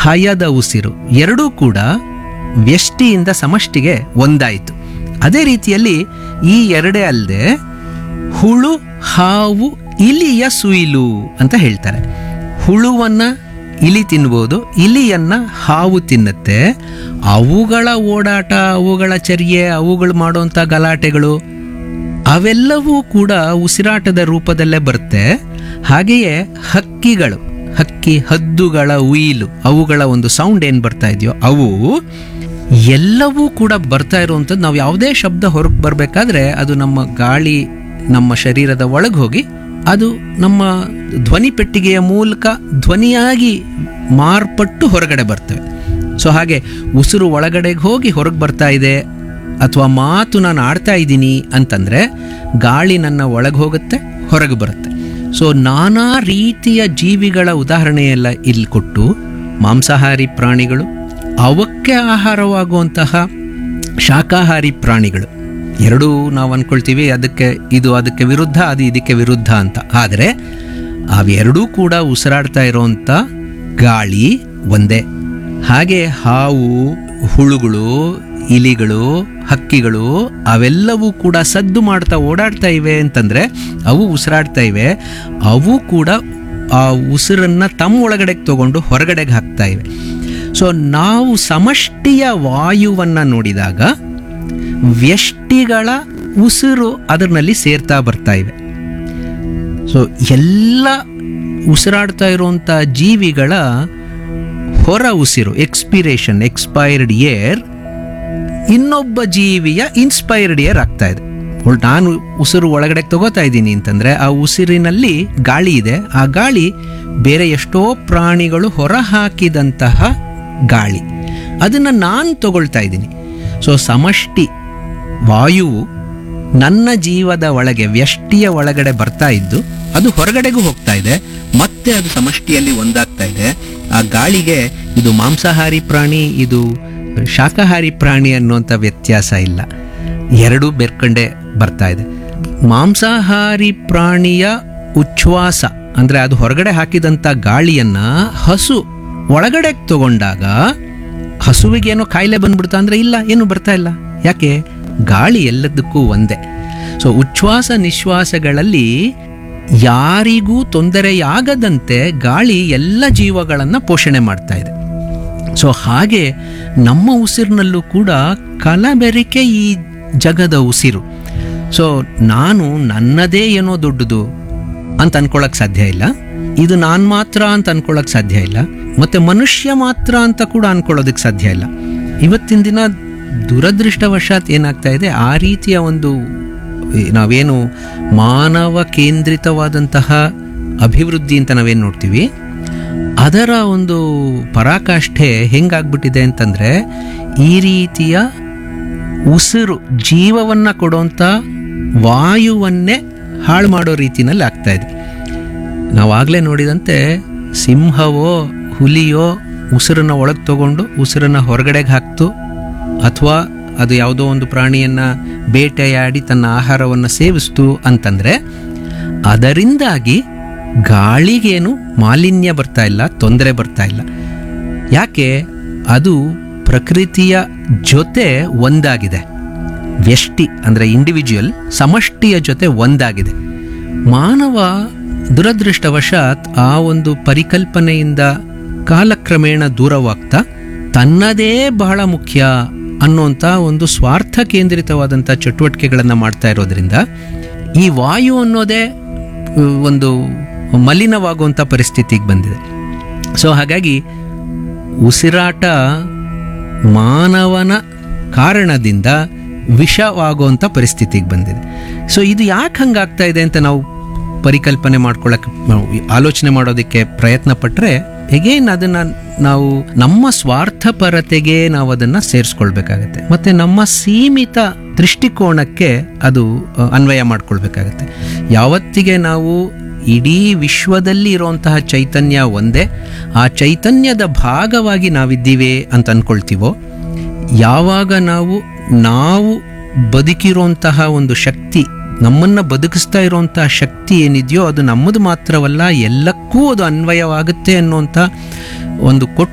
ಹಯದ ಉಸಿರು ಎರಡೂ ಕೂಡ ವ್ಯಷ್ಟಿಯಿಂದ ಸಮಷ್ಟಿಗೆ ಒಂದಾಯಿತು ಅದೇ ರೀತಿಯಲ್ಲಿ ಈ ಎರಡೇ ಅಲ್ಲದೆ ಹುಳು ಹಾವು ಇಲಿಯ ಸುಯಿಲು ಅಂತ ಹೇಳ್ತಾರೆ ಹುಳುವನ್ನ ಇಲಿ ತಿನ್ಬೋದು ಇಲಿಯನ್ನ ಹಾವು ತಿನ್ನುತ್ತೆ ಅವುಗಳ ಓಡಾಟ ಅವುಗಳ ಚರ್ಯೆ ಅವುಗಳು ಮಾಡುವಂಥ ಗಲಾಟೆಗಳು ಅವೆಲ್ಲವೂ ಕೂಡ ಉಸಿರಾಟದ ರೂಪದಲ್ಲೇ ಬರುತ್ತೆ ಹಾಗೆಯೇ ಹಕ್ಕಿಗಳು ಹಕ್ಕಿ ಹದ್ದುಗಳ ಉಯಿಲು ಅವುಗಳ ಒಂದು ಸೌಂಡ್ ಏನು ಬರ್ತಾ ಇದೆಯೋ ಅವು ಎಲ್ಲವೂ ಕೂಡ ಬರ್ತಾ ಇರುವಂಥದ್ದು ನಾವು ಯಾವುದೇ ಶಬ್ದ ಹೊರಗೆ ಬರಬೇಕಾದ್ರೆ ಅದು ನಮ್ಮ ಗಾಳಿ ನಮ್ಮ ಶರೀರದ ಒಳಗೆ ಹೋಗಿ ಅದು ನಮ್ಮ ಧ್ವನಿ ಪೆಟ್ಟಿಗೆಯ ಮೂಲಕ ಧ್ವನಿಯಾಗಿ ಮಾರ್ಪಟ್ಟು ಹೊರಗಡೆ ಬರ್ತವೆ ಸೊ ಹಾಗೆ ಉಸಿರು ಒಳಗಡೆಗೆ ಹೋಗಿ ಹೊರಗೆ ಬರ್ತಾ ಇದೆ ಅಥವಾ ಮಾತು ನಾನು ಆಡ್ತಾ ಇದ್ದೀನಿ ಅಂತಂದರೆ ಗಾಳಿ ನನ್ನ ಒಳಗೆ ಹೋಗುತ್ತೆ ಹೊರಗೆ ಬರುತ್ತೆ ಸೊ ನಾನಾ ರೀತಿಯ ಜೀವಿಗಳ ಉದಾಹರಣೆಯೆಲ್ಲ ಇಲ್ಲಿ ಕೊಟ್ಟು ಮಾಂಸಾಹಾರಿ ಪ್ರಾಣಿಗಳು ಅವಕ್ಕೆ ಆಹಾರವಾಗುವಂತಹ ಶಾಕಾಹಾರಿ ಪ್ರಾಣಿಗಳು ಎರಡೂ ನಾವು ಅಂದ್ಕೊಳ್ತೀವಿ ಅದಕ್ಕೆ ಇದು ಅದಕ್ಕೆ ವಿರುದ್ಧ ಅದು ಇದಕ್ಕೆ ವಿರುದ್ಧ ಅಂತ ಆದರೆ ಅವೆರಡೂ ಕೂಡ ಉಸಿರಾಡ್ತಾ ಇರೋವಂಥ ಗಾಳಿ ಒಂದೇ ಹಾಗೆ ಹಾವು ಹುಳುಗಳು ಇಲಿಗಳು ಹಕ್ಕಿಗಳು ಅವೆಲ್ಲವೂ ಕೂಡ ಸದ್ದು ಮಾಡ್ತಾ ಓಡಾಡ್ತಾ ಇವೆ ಅಂತಂದರೆ ಅವು ಉಸಿರಾಡ್ತಾ ಇವೆ ಅವು ಕೂಡ ಆ ಉಸಿರನ್ನು ತಮ್ಮ ಒಳಗಡೆಗೆ ತಗೊಂಡು ಹೊರಗಡೆಗೆ ಹಾಕ್ತಾ ಇವೆ ಸೊ ನಾವು ಸಮಷ್ಟಿಯ ವಾಯುವನ್ನು ನೋಡಿದಾಗ ವ್ಯಷ್ಟಿಗಳ ಉಸಿರು ಅದರಲ್ಲಿ ಸೇರ್ತಾ ಬರ್ತಾ ಇವೆ ಸೊ ಎಲ್ಲ ಉಸಿರಾಡ್ತಾ ಇರುವಂಥ ಜೀವಿಗಳ ಹೊರ ಉಸಿರು ಎಕ್ಸ್ಪಿರೇಷನ್ ಎಕ್ಸ್ಪೈರ್ಡ್ ಏರ್ ಇನ್ನೊಬ್ಬ ಜೀವಿಯ ಇನ್ಸ್ಪೈರ್ಡ್ ಏರ್ ಆಗ್ತಾ ಇದೆ ಒಳ್- ನಾನು ಉಸಿರು ಒಳಗಡೆ ತಗೋತಾ ಇದ್ದೀನಿ ಅಂತಂದ್ರೆ ಆ ಉಸಿರಿನಲ್ಲಿ ಗಾಳಿ ಇದೆ ಆ ಗಾಳಿ ಬೇರೆ ಎಷ್ಟೋ ಪ್ರಾಣಿಗಳು ಹೊರ ಹಾಕಿದಂತಹ ಗಾಳಿ ಅದನ್ನು ನಾನು ತಗೊಳ್ತಾ ಇದ್ದೀನಿ ಸೊ ಸಮಷ್ಟಿ ವಾಯುವು ನನ್ನ ಜೀವದ ಒಳಗೆ ವ್ಯಷ್ಟಿಯ ಒಳಗಡೆ ಬರ್ತಾ ಇದ್ದು ಅದು ಹೊರಗಡೆಗೂ ಹೋಗ್ತಾ ಇದೆ ಮತ್ತೆ ಅದು ಸಮಷ್ಟಿಯಲ್ಲಿ ಒಂದಾಗ್ತಾ ಇದೆ ಆ ಗಾಳಿಗೆ ಇದು ಮಾಂಸಾಹಾರಿ ಪ್ರಾಣಿ ಇದು ಶಾಕಾಹಾರಿ ಪ್ರಾಣಿ ಅನ್ನುವಂಥ ವ್ಯತ್ಯಾಸ ಇಲ್ಲ ಎರಡೂ ಬೆರ್ಕಂಡೆ ಬರ್ತಾ ಇದೆ ಮಾಂಸಾಹಾರಿ ಪ್ರಾಣಿಯ ಉಚ್ಛ್ವಾಸ ಅಂದರೆ ಅದು ಹೊರಗಡೆ ಹಾಕಿದಂಥ ಗಾಳಿಯನ್ನ ಹಸು ಒಳಗಡೆ ತಗೊಂಡಾಗ ಹಸುವಿಗೇನೋ ಕಾಯಿಲೆ ಬಂದ್ಬಿಡ್ತಾ ಅಂದ್ರೆ ಇಲ್ಲ ಏನು ಬರ್ತಾ ಇಲ್ಲ ಯಾಕೆ ಗಾಳಿ ಎಲ್ಲದಕ್ಕೂ ಒಂದೇ ಸೊ ಉಚ್ಛ್ವಾಸ ನಿಶ್ವಾಸಗಳಲ್ಲಿ ಯಾರಿಗೂ ತೊಂದರೆಯಾಗದಂತೆ ಗಾಳಿ ಎಲ್ಲ ಜೀವಗಳನ್ನು ಪೋಷಣೆ ಮಾಡ್ತಾ ಇದೆ ಸೊ ಹಾಗೆ ನಮ್ಮ ಉಸಿರಿನಲ್ಲೂ ಕೂಡ ಕಲಬೆರಿಕೆ ಈ ಜಗದ ಉಸಿರು ಸೊ ನಾನು ನನ್ನದೇ ಏನೋ ದೊಡ್ಡದು ಅಂತ ಅನ್ಕೊಳ್ಳೋಕೆ ಸಾಧ್ಯ ಇಲ್ಲ ಇದು ನಾನು ಮಾತ್ರ ಅಂತ ಅನ್ಕೊಳ್ಳೋಕೆ ಸಾಧ್ಯ ಇಲ್ಲ ಮತ್ತೆ ಮನುಷ್ಯ ಮಾತ್ರ ಅಂತ ಕೂಡ ಅನ್ಕೊಳ್ಳೋದಕ್ಕೆ ಸಾಧ್ಯ ಇಲ್ಲ ಇವತ್ತಿನ ದಿನ ದುರದೃಷ್ಟವಶಾತ್ ಏನಾಗ್ತಾ ಇದೆ ಆ ರೀತಿಯ ಒಂದು ಈ ನಾವೇನು ಮಾನವ ಕೇಂದ್ರಿತವಾದಂತಹ ಅಭಿವೃದ್ಧಿ ಅಂತ ನಾವೇನು ನೋಡ್ತೀವಿ ಅದರ ಒಂದು ಪರಾಕಾಷ್ಠೆ ಹೆಂಗಾಗ್ಬಿಟ್ಟಿದೆ ಅಂತಂದ್ರೆ ಈ ರೀತಿಯ ಉಸಿರು ಜೀವವನ್ನ ಕೊಡುವಂಥ ವಾಯುವನ್ನೇ ಹಾಳು ಮಾಡೋ ರೀತಿನಲ್ಲಿ ಆಗ್ತಾ ಇದೆ ನಾವಾಗಲೇ ನೋಡಿದಂತೆ ಸಿಂಹವೋ ಹುಲಿಯೋ ಉಸಿರನ್ನ ಒಳಗೆ ತಗೊಂಡು ಉಸಿರನ್ನ ಹೊರಗಡೆಗೆ ಹಾಕ್ತು ಅಥವಾ ಅದು ಯಾವುದೋ ಒಂದು ಪ್ರಾಣಿಯನ್ನ ಬೇಟೆಯಾಡಿ ತನ್ನ ಆಹಾರವನ್ನು ಸೇವಿಸ್ತು ಅಂತಂದ್ರೆ ಅದರಿಂದಾಗಿ ಗಾಳಿಗೇನು ಮಾಲಿನ್ಯ ಬರ್ತಾ ಇಲ್ಲ ತೊಂದರೆ ಬರ್ತಾ ಇಲ್ಲ ಯಾಕೆ ಅದು ಪ್ರಕೃತಿಯ ಜೊತೆ ಒಂದಾಗಿದೆ ವ್ಯಷ್ಟಿ ಅಂದರೆ ಇಂಡಿವಿಜುವಲ್ ಸಮಷ್ಟಿಯ ಜೊತೆ ಒಂದಾಗಿದೆ ಮಾನವ ದುರದೃಷ್ಟವಶಾತ್ ಆ ಒಂದು ಪರಿಕಲ್ಪನೆಯಿಂದ ಕಾಲಕ್ರಮೇಣ ದೂರವಾಗ್ತಾ ತನ್ನದೇ ಬಹಳ ಮುಖ್ಯ ಅನ್ನುವಂಥ ಒಂದು ಸ್ವಾರ್ಥ ಕೇಂದ್ರಿತವಾದಂಥ ಚಟುವಟಿಕೆಗಳನ್ನು ಮಾಡ್ತಾ ಇರೋದ್ರಿಂದ ಈ ವಾಯು ಅನ್ನೋದೇ ಅಹ್, ಒಂದು ಮಲಿನವಾಗುವಂಥ ಪರಿಸ್ಥಿತಿಗೆ ಬಂದಿದೆ ಸೊ ಹಾಗಾಗಿ ಉಸಿರಾಟ ಮಾನವನ ಕಾರಣದಿಂದ ವಿಷವಾಗುವಂಥ ಪರಿಸ್ಥಿತಿಗೆ ಬಂದಿದೆ ಸೊ ಇದು ಯಾಕೆ ಹಂಗಾಗ್ತಾ ಇದೆ ಅಂತ ನಾವು ಪರಿಕಲ್ಪನೆ ಮಾಡ್ಕೊಳ್ಳೋಕೆ ನಾವು ಆಲೋಚನೆ ಮಾಡೋದಕ್ಕೆ ಪ್ರಯತ್ನ ಪಟ್ಟರೆ ಎಗೇನ್ ಅದನ್ನು ನಾವು ನಮ್ಮ ಸ್ವಾರ್ಥಪರತೆಗೆ ನಾವು ಅದನ್ನು ಸೇರಿಸ್ಕೊಳ್ಬೇಕಾಗತ್ತೆ ಮತ್ತು ನಮ್ಮ ಸೀಮಿತ ದೃಷ್ಟಿಕೋನಕ್ಕೆ ಅದು ಅ, ಅನ್ವಯ ಮಾಡ್ಕೊಳ್ಬೇಕಾಗತ್ತೆ ಯಾವತ್ತಿಗೆ ನಾವು ಇಡೀ ವಿಶ್ವದಲ್ಲಿ ಇರುವಂತಹ ಚೈತನ್ಯ ಒಂದೇ ಆ ಚೈತನ್ಯದ ಭಾಗವಾಗಿ ನಾವಿದ್ದೀವಿ ಅಂತ ಅನ್ಕೊಳ್ತೀವೋ ಯಾವಾಗ ನಾವು ನಾವು ಬದುಕಿರುವಂತಹ ಒಂದು ಶಕ್ತಿ ನಮ್ಮನ್ನು ಬದುಕಿಸ್ತಾ ಇರುವಂತಹ ಶಕ್ತಿ ಏನಿದೆಯೋ ಅದು ನಮ್ಮದು ಮಾತ್ರವಲ್ಲ ಎಲ್ಲಕ್ಕೂ ಅದು ಅನ್ವಯವಾಗುತ್ತೆ ಅನ್ನುವಂಥ ಒಂದು ಕೊಟ್ಟ